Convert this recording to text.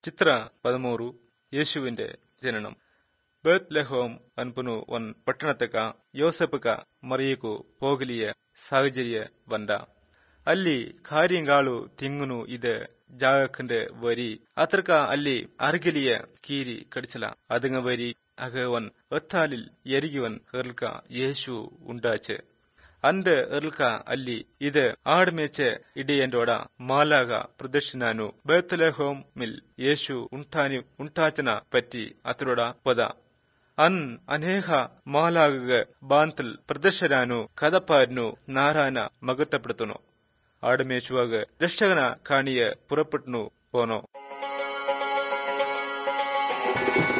ಚಿತ್ರ ಪದಮೂರು ಯೇಸುವಿന്റെ ജനനം ബേത്ത് ലഹോം അൻപുനു ഒൻ പട്ടണത്തക്ക യോസപ്പുക മറിയക്കു പോകലിയ സാഹചര്യ വണ്ട ಅಲ್ಲಿ ಕಾರ್ಯಂಗಾಳು ತಿಂಗುನು ಇದೆ ಜಾಗಕ್ಕಂಡೆ ವರಿ ಅತ್ರಕ ಅಲ್ಲಿ ಅರ್ಗಿಲಿಯ ಕೀರಿ ಕಡಿಸಲ ಅದങ്ങ ವರಿ അകവൻ എത്താലിൽ എരികുവൻ എർൽക്ക യേശു ഉണ്ടാച്ച് അന്റെ എർൽക്ക അല്ലി ഇത് ആടുമേച്ച് ഇടിയന്റോട മാലാക പ്രദക്ഷിണാനു ബേത്തലഹോം മിൽ യേശു ഉണ്ടാനി ഉണ്ടാച്ചന പറ്റി അത്തരോട പദ അൻ അനേക മാലാക ബാന്തൽ പ്രദർശനാനു കഥപ്പാരനു നാരായണ മകത്തപ്പെടുത്തുന്നു ആടുമേച്ചുവാക രക്ഷകന കാണിയ പുറപ്പെട്ടുന്നു പോനോ